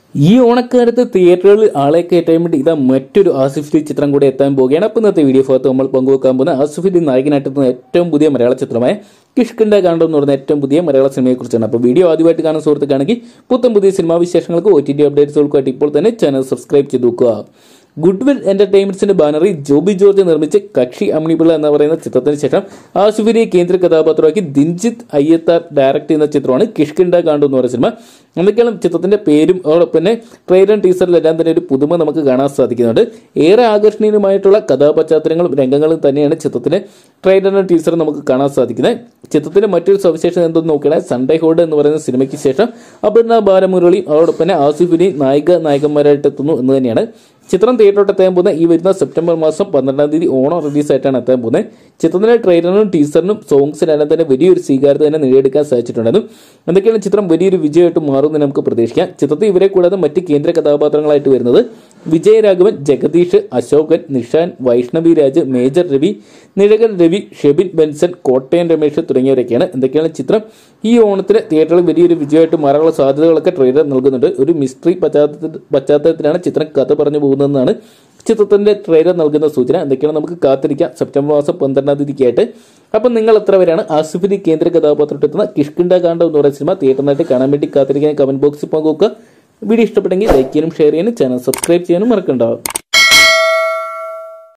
ഈ ഓണക്കാലത്ത് തിയേറ്ററുകളിൽ ആളെ കയറ്റാൻ വേണ്ടി ഇതാ മറ്റൊരു ആസിഫ് അലി ചിത്രം കൂടി എത്താൻ പോവുകയാണ് അപ്പോൾ ഇന്നത്തെ വീഡിയോ ഭാഗത്ത് നമ്മൾ പങ്കുവെക്കാൻ പോകുന്ന ആസിഫ് അലി നായകനായിട്ടുന്ന ഏറ്റവും പുതിയ മലയാള ചിത്രമായ കിഷ്കിണ്ട കാണ്ടം എന്ന് പറയുന്ന ഏറ്റവും പുതിയ മലയാള സിനിമയെക്കുറിച്ചാണ് അപ്പോൾ വീഡിയോ ആദ്യമായിട്ട് കാണുന്ന സുഹൃത്തുക്കാണെങ്കിൽ പുത്തൻ പുതിയ സിനിമാ വിശേഷങ്ങൾക്ക് ഒ ടി ടി അപ്ഡേറ്റ്സുകൾക്കായിട്ട് ഇപ്പോൾ തന്നെ ചാനൽ സബ്സ്ക്രൈബ് ചെയ്ത് നോക്കുക ഗുഡ്വിൽ എന്റർടൈൻമെന്റ്സിന്റെ ബാനറിൽ ജോബി ജോർജ് നിർമ്മിച്ച് കക്ഷി അമ്മിപിള്ള എന്ന് പറയുന്ന ചിത്രത്തിന് ശേഷം ആസിഫിനെ കേന്ദ്ര കഥാപാത്രമാക്കി ദിൻജിത്ത് അയ്യത്താർ ഡയറക്ട് ചെയ്യുന്ന ചിത്രമാണ് കിഷ്കിണ്ട കാണ്ടു എന്ന് പറയുന്ന സിനിമ എന്തൊക്കെയാണ് ചിത്രത്തിന്റെ പേരും അതോടൊപ്പം തന്നെ ട്രെയിലർ ടീസറിലെല്ലാം തന്നെ ഒരു പുതുമ നമുക്ക് കാണാൻ സാധിക്കുന്നുണ്ട് ഏറെ ആകർഷണീയമായിട്ടുള്ള കഥാപശ്ചാത്തലങ്ങളും രംഗങ്ങളും തന്നെയാണ് ചിത്രത്തിന്റെ ട്രെയിലറിനും ടീസറും നമുക്ക് കാണാൻ സാധിക്കുന്നത് ചിത്രത്തിന്റെ മറ്റൊരു സവിശേഷത എന്തെന്ന് നോക്കുകയാണെങ്കിൽ സൺഡേ ഹോഡ് എന്ന് പറയുന്ന സിനിമയ്ക്ക് ശേഷം അപർണ ബാലമുരളിയും അതോടൊപ്പം തന്നെ ആസിഫിനെയും നായിക നായകന്മാരായിട്ട് എത്തുന്നു എന്ന് തന്നെയാണ് ചിത്രം തിയേറ്ററിലോട്ട് എത്താൻ പോകുന്ന ഈ വരുന്ന സെപ്റ്റംബർ മാസം പന്ത്രണ്ടാം തീയതി ഓണം റിലീസായിട്ടാണ് എത്താൻ പോകുന്നത് ചിത്രത്തിന്റെ ട്രെയിലറിനും ടീസറിനും സോങ്സിനെല്ലാം തന്നെ വലിയൊരു സ്വീകാര്യത തന്നെ നേടിയെടുക്കാൻ സാധിച്ചിട്ടുണ്ടായിരുന്നു എന്തൊക്കെയാണ് ചിത്രം വലിയൊരു വിജയമായിട്ട് മാറുമെന്ന് നമുക്ക് പ്രതീക്ഷിക്കാം ചിത്രത്തിൽ ഇവരെ കൂടാതെ മറ്റ് കേന്ദ്ര കഥാപാത്രങ്ങളായിട്ട് വരുന്നത് വിജയരാഘവൻ ജഗദീഷ് അശോകൻ നിഷാൻ വൈഷ്ണവി രാജ് മേജർ രവി നിഴകൻ രവി ഷെബിൻ ബെൻസൺ കോട്ടയം രമേശ് തുടങ്ങിയവരൊക്കെയാണ് എന്തൊക്കെയാണ് ചിത്രം ഈ ഓണത്തിന് തിയേറ്ററിൽ വലിയൊരു വിജയമായിട്ട് മാറാനുള്ള സാധ്യതകളൊക്കെ ട്രെയിലർ നൽകുന്നുണ്ട് ഒരു മിസ്റ്ററി പശ്ചാത്തലത്തിൽ പശ്ചാത്തലത്തിലാണ് ചിത്രം കഥ പറഞ്ഞു പോകുന്നതെന്നാണ് ചിത്രത്തിന്റെ ട്രെയിലർ നൽകുന്ന സൂചന എന്തൊക്കെയാണ് നമുക്ക് കാത്തിരിക്കാം സെപ്റ്റംബർ മാസം പന്ത്രണ്ടാം തീയതിക്കായിട്ട് അപ്പം നിങ്ങൾ എത്ര പേരാണ് ആസിഫലി കേന്ദ്ര കഥാപാത്രത്തെത്തുന്ന കിഷ്കിണ്ട കാണ്ടം എന്ന് പറയുന്ന സിനിമ തിയേറ്ററിനായിട്ട് കാണാൻ വേണ്ടി കാത്തിരിക്കാൻ കമന്റ് ബോക്സിൽ പങ്കുവെക്കുക വീഡിയോ ഇഷ്ടപ്പെട്ടെങ്കിൽ ലൈക്ക് ചെയ്യാനും ഷെയർ ചെയ്യാനും ചാനൽ സബ്സ്ക്രൈബ് ചെയ്യാനും മറക്കണ്ടാവും